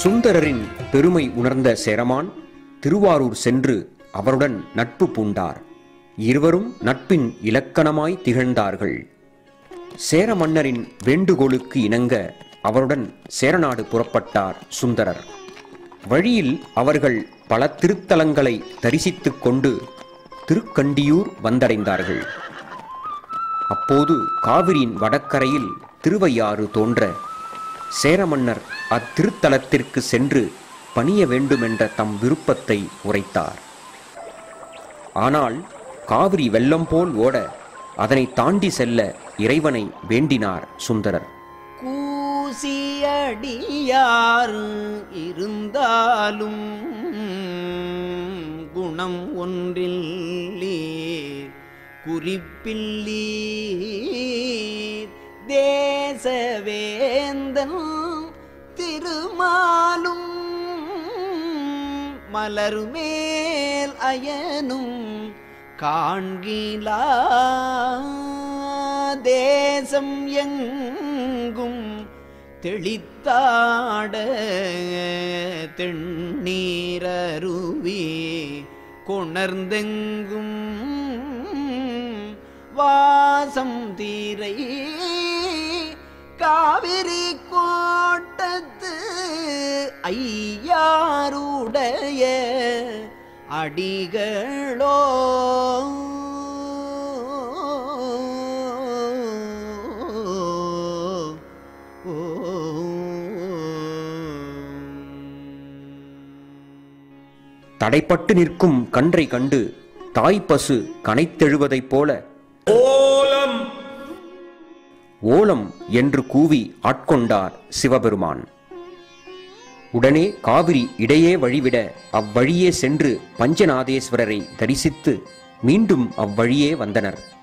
சுந்தரரின் பெருமை உணர்ந்த சேரமான் திருவாரூர் சென்று அவருடன் நட்பு பூண்டார் இருவரும் நட்பின் இலக்கணமாய் திகழ்ந்தார்கள் சேர மன்னரின் வேண்டுகோளுக்கு இணங்க அவருடன் சேரநாடு புறப்பட்டார் சுந்தரர் வழியில் அவர்கள் பல திருத்தலங்களை தரிசித்துக் கொண்டு திருக்கண்டியூர் வந்தடைந்தார்கள் அப்போது காவிரியின் வடக்கரையில் திருவையாறு தோன்ற சேரமன்னர் அத்திருத்தலத்திற்கு சென்று பணிய வேண்டுமென்ற தம் விருப்பத்தை உரைத்தார் ஆனால் காவிரி வெள்ளம் போல் ஓட அதனை தாண்டி செல்ல இறைவனை வேண்டினார் சுந்தரர் கூசியடியார் இருந்தாலும் குணம் ஒன்றில்லீர் குறிப்பில்லீர் தேசவேந்தன் திருமாலும் மலருமேல் அயனும் காண்கிலா தேசம் எங்கும் தெளித்தாட தென்னீரருவி கொணர்ந்தெங்கும் வாசம் தீரை காவிரி கோட்டத்து ஐயாருடைய அடிகளோ தடைப்பட்டு நிற்கும் கன்றை கண்டு தாய்ப்பசு கனைத்தெழுவதைப் போல ஓலம் ஓலம் என்று கூவி ஆட்கொண்டார் சிவபெருமான் உடனே காவிரி இடையே வழிவிட அவ்வழியே சென்று பஞ்சநாதேஸ்வரரை தரிசித்து மீண்டும் அவ்வழியே வந்தனர்